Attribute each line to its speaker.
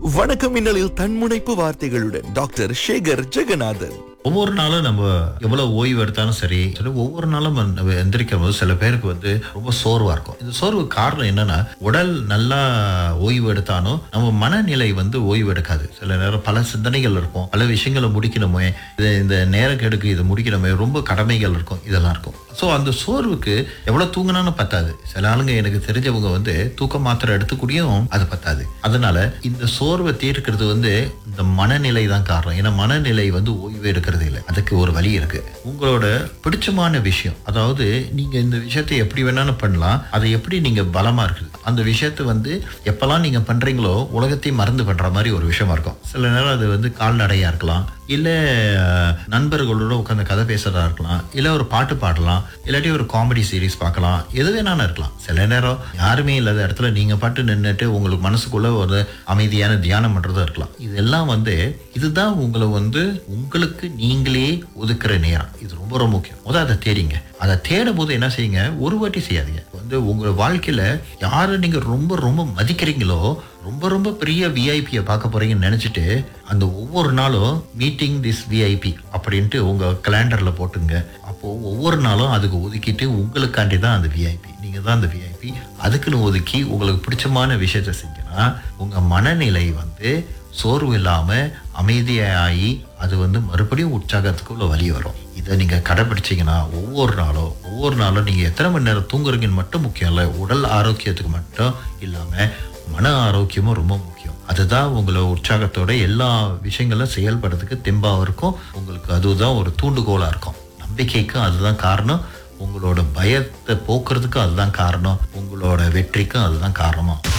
Speaker 1: வணக்கம் மின்னலில் தன்முனைப்பு வார்த்தைகளுடன் டாக்டர் சேகர் ஜெகநாதன்
Speaker 2: ஒவ்வொரு நாளும் நம்ம எவ்வளவு ஓய்வு எடுத்தாலும் சரி சரி ஒவ்வொரு நாளும் நம்ம எந்திரிக்கும் போது சில பேருக்கு வந்து ரொம்ப சோர்வா இருக்கும் இந்த சோர்வு காரணம் என்னன்னா உடல் நல்லா ஓய்வு எடுத்தாலும் நம்ம மனநிலை வந்து ஓய்வு எடுக்காது சில நேரம் பல சிந்தனைகள் இருக்கும் பல விஷயங்களை முடிக்கணுமே இது இந்த நேரக்கெடுக்கு இது முடிக்கணுமே ரொம்ப கடமைகள் இருக்கும் இதெல்லாம் இருக்கும் ஸோ அந்த சோர்வுக்கு எவ்வளவு தூங்கினாலும் பத்தாது சில ஆளுங்க எனக்கு தெரிஞ்சவங்க வந்து தூக்க மாத்திரை எடுத்துக்கூடியும் அது பத்தாது அதனால இந்த சோர்வை தீர்க்கிறது வந்து இந்த மனநிலை தான் காரணம் ஏன்னா மனநிலை வந்து ஓய்வு எடுக்கிறது இல்லை அதுக்கு ஒரு வழி இருக்கு உங்களோட பிடிச்சமான விஷயம் அதாவது நீங்க இந்த விஷயத்தை எப்படி வேணாலும் பண்ணலாம் அதை எப்படி நீங்க பலமா இருக்குது அந்த விஷயத்தை வந்து எப்பெல்லாம் நீங்க பண்றீங்களோ உலகத்தையும் மறந்து பண்ற மாதிரி ஒரு விஷயமா இருக்கும் சில நேரம் அது வந்து கால்நடையா இருக்கலாம் இல்ல அஹ், நண்பர்களோட உட்காந்து கதை பேசுறதா இருக்கலாம் இல்ல ஒரு பாட்டு பாடலாம் இல்லாட்டி ஒரு காமெடி சீரிஸ் பார்க்கலாம் எது வேணாலும் இருக்கலாம் சில நேரம் யாருமே இல்லாத இடத்துல நீங்க பாட்டு நின்னுட்டு உங்களுக்கு மனசுக்குள்ள ஒரு அமைதியான தியானம் பண்றதா இருக்கலாம் இதெல்லாம் வந்து இதுதான் உங்களை வந்து உங்களுக்கு நீங்களே ஒதுக்குற நேரம் இது ரொம்ப ரொம்ப முக்கியம் முதல் அதை தேடிங்க அதை தேடும் போது என்ன செய்யுங்க ஒரு வாட்டி செய்யாதீங்க வந்து உங்க வாழ்க்கையில யாரை நீங்க ரொம்ப ரொம்ப மதிக்கிறீங்களோ ரொம்ப ரொம்ப பெரிய விஐபியை பார்க்க போறீங்கன்னு நினைச்சிட்டு அந்த ஒவ்வொரு நாளும் மீட்டிங் திஸ் விஐபி அப்படின்ட்டு உங்க கலண்டர்ல போட்டுங்க அப்போ ஒவ்வொரு நாளும் அதுக்கு ஒதுக்கிட்டு உங்களுக்காண்டி தான் அந்த விஐபி நீங்க தான் அந்த விஐபி அதுக்குன்னு ஒதுக்கி உங்களுக்கு பிடிச்சமான விஷயத்த செஞ்சீங்கன்னா உங்க மனநிலை வந்து சோர்வு இல்லாம அமைதியாகி அது வந்து மறுபடியும் உற்சாகத்துக்குள்ள வழி வரும் இதை நீங்க கடைபிடிச்சீங்கன்னா ஒவ்வொரு நாளும் ஒவ்வொரு நாளும் நீங்க எத்தனை மணி நேரம் தூங்குறீங்கன்னு மட்டும் முக்கியம் இல்லை உடல் ஆரோக்கியத்துக்கு மட்டும் இல்லாம மன ஆரோக்கியமும் ரொம்ப முக்கியம் அதுதான் உங்களை உற்சாகத்தோட எல்லா விஷயங்களும் செயல்படுறதுக்கு தெம்பாக இருக்கும் உங்களுக்கு அதுதான் ஒரு தூண்டுகோலா இருக்கும் நம்பிக்கைக்கும் அதுதான் காரணம் உங்களோட பயத்தை போக்குறதுக்கும் அதுதான் காரணம் உங்களோட வெற்றிக்கும் அதுதான் காரணமா